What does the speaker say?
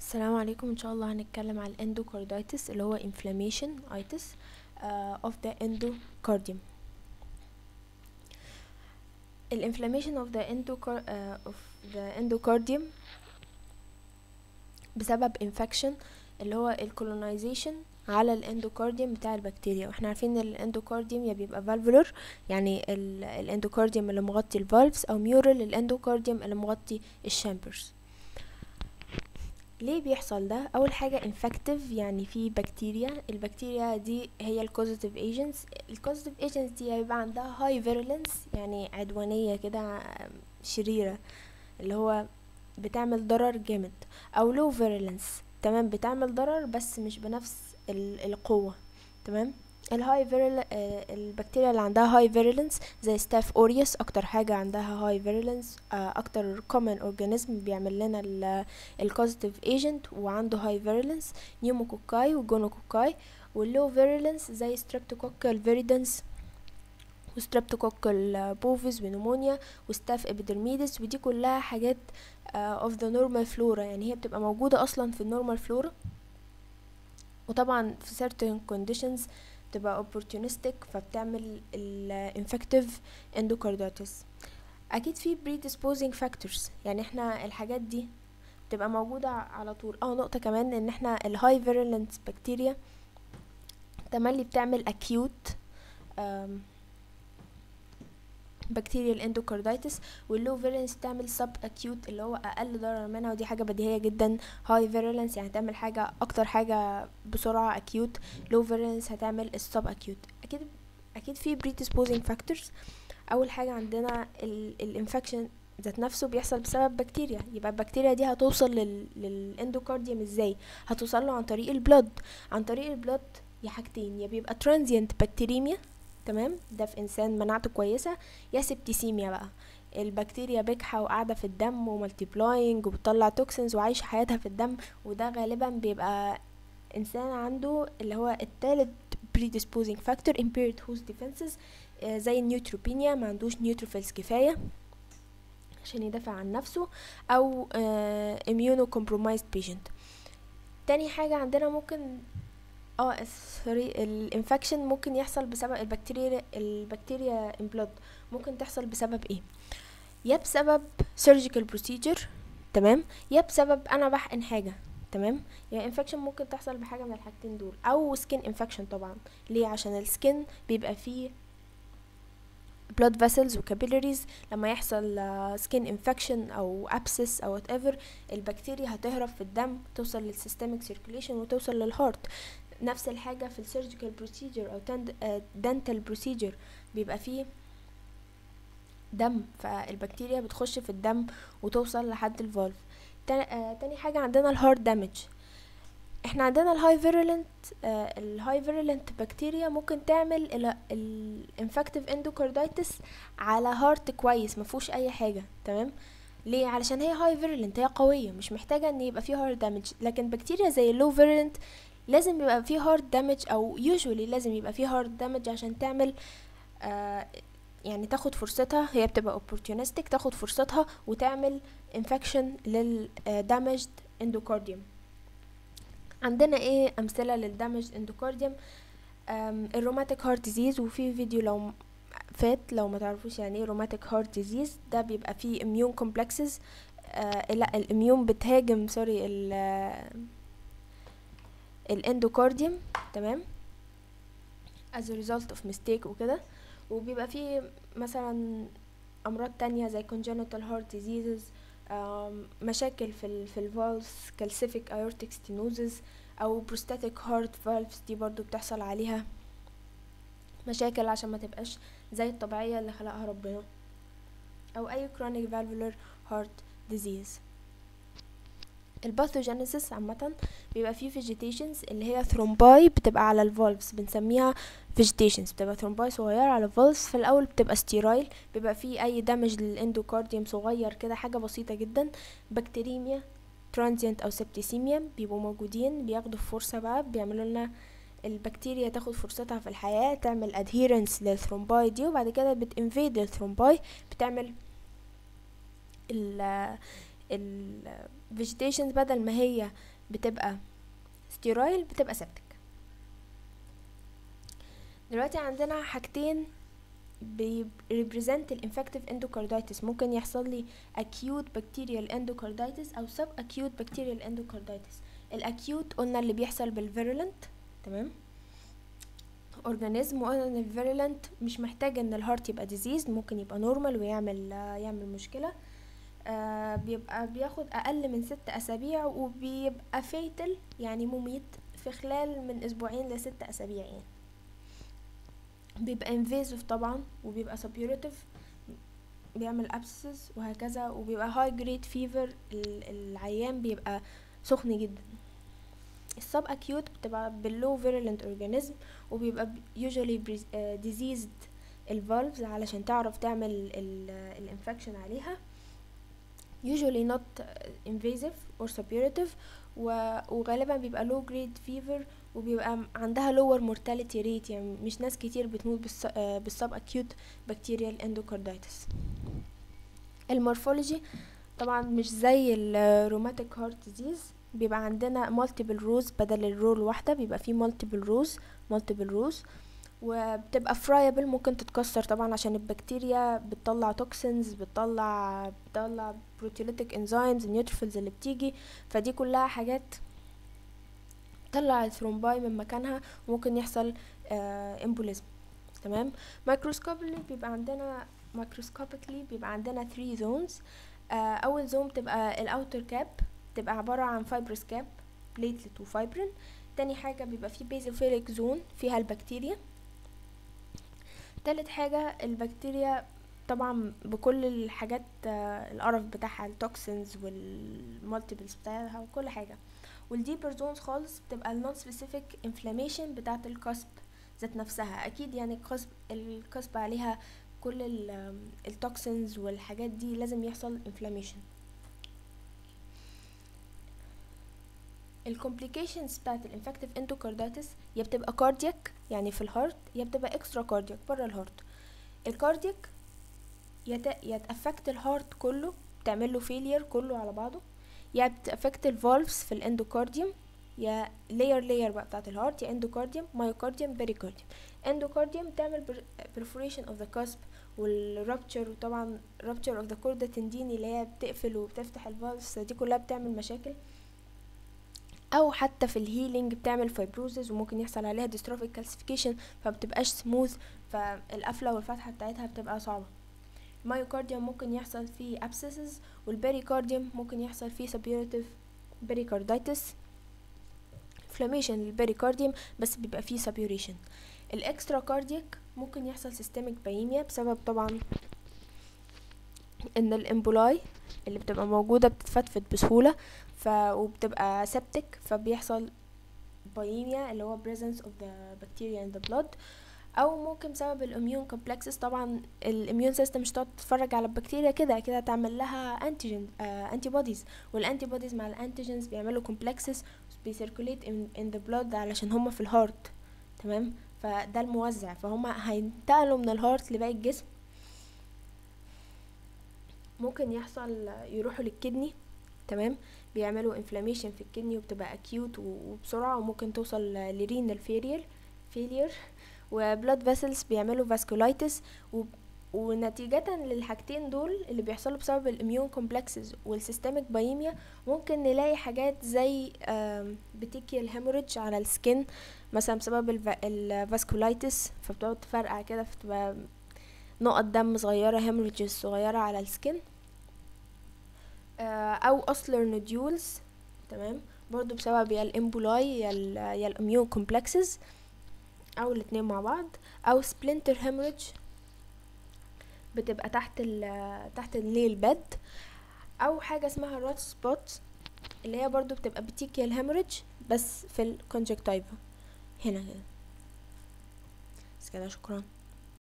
السلام عليكم ان شاء الله هنتكلم على الاندوكارديتس اللي هو inflammation itis uh, of the endocardium الانفلاميشن of the endocar uh, of the endocardium بسبب infection اللي هو الكولونايزيشن على الاندوكارديوم بتاع البكتيريا واحنا عارفين ان الاندوكارديوم يا بيبقى فالفولر يعني الاندوكارديوم اللي مغطي الفالفز او ميورال الاندوكارديوم اللي مغطي الشامبرز ليه بيحصل ده اول حاجه انفكتيف يعني في بكتيريا البكتيريا دي هي الكوزيتيف ايجنتس الكوزيتيف ايجنتس دي هيبقى عندها هاي فيرولنس يعني عدوانيه كده شريره اللي هو بتعمل ضرر جامد او لو فيرولنس تمام بتعمل ضرر بس مش بنفس القوه تمام الهاي فيرل البكتيريا اللي عندها هاي فيرولنس زي ستاف اوريوس اكتر حاجه عندها هاي فيرولنس اكتر كومن اورجانيزم بيعمل لنا الكوزيتيف ايجنت وعنده هاي فيرولنس نيوموكوكاي وجونوكوكاي واللو فيرولنس زي ستريبتوكوكال فيريدنس وستريبتوكوكال بوفيس ونمونيا وستاف ابيدرميدس ودي كلها حاجات اوف ذا نورمال فلورا يعني هي بتبقى موجوده اصلا في النورمال فلورا وطبعا في certain conditions بتبقى opportunistic فبتعمل ال infective endocarditis اكيد في predisposing factors يعني احنا الحاجات دي بتبقى موجودة على طول اه نقطة كمان ان احنا الهاي virulent بكتيريا تملي بتعمل acute بكتيريا الاندوكارديتس واللو فيرنس تعمل سب اكيوت اللي هو اقل ضرر منها ودي حاجه بديهيه جدا هاي فيرولنس يعني تعمل حاجه اكتر حاجه بسرعه اكيوت لو فيرولنس هتعمل السب اكيوت اكيد اكيد في بريديسبوزنج فاكتورز اول حاجه عندنا الانفكشن ذات نفسه بيحصل بسبب بكتيريا يبقى البكتيريا دي هتوصل لل... للاندوكارديوم ازاي هتوصل له عن طريق البلد عن طريق البلد يا حاجتين يا بيبقى ترانزيانت بكتيريميا تمام ده في انسان مناعته كويسه يا سبتيسيميا بقى البكتيريا بجحة وقاعدة في الدم ومالتيبلاينج وبتطلع توكسينز وعايشة حياتها في الدم وده غالبا بيبقى انسان عنده اللي هو التالت predisposing factor impaired host defenses آه زي النيوتروبينيا ما عندوش نيوتروفيلز كفاية عشان يدافع عن نفسه او آه immunocompromised patient تاني حاجة عندنا ممكن اه سوري الانفكشن ممكن يحصل بسبب البكتيريا البكتيريا ان بلود ممكن تحصل بسبب ايه يا بسبب سيرجيكال بروسيجر تمام يا بسبب انا بحقن حاجه تمام يا انفكشن ممكن تحصل بحاجه من الحاجتين دول او سكين انفكشن طبعا ليه عشان السكين بيبقى فيه blood vessels وكابيلاريز لما يحصل سكين انفكشن او ابسس او whatever البكتيريا هتهرب في الدم توصل للسيستميك سيركيليشن وتوصل للهارت نفس الحاجة في السيرجيكال بروسيجر أو دنتال بروسيجر بيبقى فيه دم فالبكتيريا بتخش في الدم وتوصل لحد الفالف تاني حاجة عندنا الهارت دامج احنا عندنا الهاي فيرولنت الهاي فيرولنت بكتيريا ممكن تعمل الانفكتيف اندوكارديتس على هارت كويس مفهوش اي حاجة تمام ليه علشان هي هاي فيرولنت هي قوية مش محتاجة ان يبقى فيه هارت دامج لكن بكتيريا زي اللو فيرولنت لازم يبقى فيه هارد دامج او يوجوالي لازم يبقى فيه هارد دامج عشان تعمل آه يعني تاخد فرصتها هي بتبقى opportunistic تاخد فرصتها وتعمل infection للدامجد اندوكارديوم عندنا ايه امثله للدامجد اندوكارديوم الروماتيك هارت ديزيز وفي فيديو لو فات لو ما تعرفوش يعني ايه روماتيك هارت ديزيز ده بيبقى فيه immune complexes آه لا الاميون بتهاجم سوري الاندوكارديوم تمام as a result of mistake وكده وبيبقى فيه مثلا امراض تانية زي congenital heart diseases مشاكل في ال في الفالفز calcific aortic stenosis او prosthetic heart valves دي برضو بتحصل عليها مشاكل عشان ما تبقاش زي الطبيعية اللي خلقها ربنا او اي chronic valvular heart disease الباثوجينيسيس عامة بيبقى فيه فيجيتيشنز اللي هي ثرومباي بتبقى على الفالفز بنسميها فيجيتيشنز بتبقى ثرومباي صغيرة على الفالفز في الأول بتبقى ستيرايل بيبقى فيه أي دامج للإندوكارديوم صغير كده حاجة بسيطة جدا بكتيريميا ترانزيانت أو سبتيسيميا بيبقوا موجودين بياخدوا فرصة بقى بيعملوا لنا البكتيريا تاخد فرصتها في الحياة تعمل adherence للثرومباي دي وبعد كده بتنفيد الثرومباي بتعمل ال الفيجيتيشنز بدل ما هي بتبقى ستيرايل بتبقى سبتك دلوقتي عندنا حاجتين بيريبريزنت الانفكتيف اندوكاردايتس ممكن يحصل لي acute bacterial endocarditis او sub acute bacterial endocarditis الاكيوت قلنا اللي بيحصل بالفيرولنت تمام اورجانيزم وقلنا ان الفيرولنت مش محتاج ان الهارت يبقى ديزيز ممكن يبقى نورمال ويعمل يعمل مشكله آه بيبقى بياخد اقل من ست اسابيع وبيبقى فيتل يعني مميت في خلال من اسبوعين لست اسابيع يعني بيبقى انفيزيف طبعا وبيبقى سبيوريتيف بيعمل ابسس وهكذا وبيبقى هاي جريد فيفر العيان بيبقى سخن جدا السب اكيوت بتبقى باللو فيرولنت اورجانيزم وبيبقى usually diseased الفالفز علشان تعرف تعمل الانفكشن عليها usually not invasive or suppurative وغالبا بيبقى low grade fever وبيبقى عندها lower mortality rate يعني مش ناس كتير بتموت بالسب acute bacterial endocarditis المورفولوجي طبعا مش زي الروماتيك هارت ديزيز بيبقى عندنا multiple rows بدل الرو الواحدة بيبقى فيه multiple rows multiple rows وبتبقى فرايبل ممكن تتكسر طبعا عشان البكتيريا بتطلع توكسينز بتطلع بتطلع بروتيوليتيك انزيمز النيوتروفيلز اللي بتيجي فدي كلها حاجات تطلع الثرومباي من مكانها وممكن يحصل امبوليزم تمام مايكروسكوبلي بيبقى عندنا مايكروسكوبيكلي بيبقى عندنا 3 زونز اول زون بتبقى الاوتر كاب بتبقى عبارة عن فايبرس كاب بليتلت وفايبرين تاني حاجة بيبقى فيه بيزوفيليك زون فيها البكتيريا تالت حاجة البكتيريا طبعا بكل الحاجات القرف بتاعها التوكسينز والمالتيبلز بتاعها وكل حاجة والديبر زونز خالص بتبقى النون سبيسيفيك انفلاميشن بتاعت الكسب ذات نفسها اكيد يعني الكسب الكسب عليها كل التوكسينز والحاجات دي لازم يحصل انفلاميشن الكومبليكيشنز بتاعت الانفكتيف اندوكاردايتس يا بتبقى كاردياك يعني في الهارت يا بتبقى اكسترا كاردياك بره الهارت الكاردياك يا يا تافكت الهارت كله تعمل له فيلير كله على بعضه يا بتافكت الفالفز في الاندوكارديوم يا لاير لاير بقى بتاعت الهارت يا اندوكارديوم مايوكارديوم بيريكارديوم اندوكارديوم تعمل perforation of the cusp والرابتشر وطبعا rupture of the chorda tendini اللي هي بتقفل وبتفتح الفالفز دي كلها بتعمل مشاكل او حتى في الهيلينج بتعمل فايبروزز وممكن يحصل عليها ديستروفيك كالسيفيكيشن فبتبقاش سموث فالقفله والفتحه بتاعتها بتبقى صعبه المايوكارديوم ممكن يحصل فيه ابسيسز والبيريكارديوم ممكن يحصل فيه سبيوريتيف بيريكاردايتس انفلاميشن للبيريكارديوم بس بيبقى فيه سبيوريشن الاكسترا كاردياك ممكن يحصل سيستميك بايميا بسبب طبعا ان الامبولاي اللي بتبقى موجودة بتتفتفت بسهولة ف وبتبقى سبتك فبيحصل بايميا اللي هو presence of the bacteria in the blood او ممكن بسبب الاميون كومبلكسز طبعا الاميون سيستم مش تقعد تتفرج على البكتيريا كده كده تعمل لها انتيجين انتي بوديز والانتي بوديز مع الانتيجينز بيعملوا كومبلكسز بيسيركوليت in the blood علشان هما في الهارت تمام فده الموزع فهما هينتقلوا من الهارت لباقي الجسم ممكن يحصل يروحوا للكدني تمام بيعملوا انفلاميشن في الكدني وبتبقى اكيوت وبسرعه وممكن توصل لرينال فيلير فيلير وبلاد فيسلز بيعملوا فاسكولايتس ونتيجة للحاجتين دول اللي بيحصلوا بسبب الاميون كومبلكسز والسيستميك بايميا ممكن نلاقي حاجات زي بتيكيال هيموريدج على السكين مثلا بسبب الفاسكولايتس فبتقعد تفرقع كده فتبقى نقط دم صغيرة هيموريدجز صغيرة على السكين او اصلر نوديولز تمام برضو بسبب يا الامبولاي يا ال يا الاميون كومبلكسز او الاتنين مع بعض او سبلنتر هيموريدج بتبقى تحت ال تحت النيل بيد او حاجه اسمها رات سبوت اللي هي برضو بتبقى بتيكيال هيموريدج بس في الكونجكتيفا هنا كده بس كده شكرا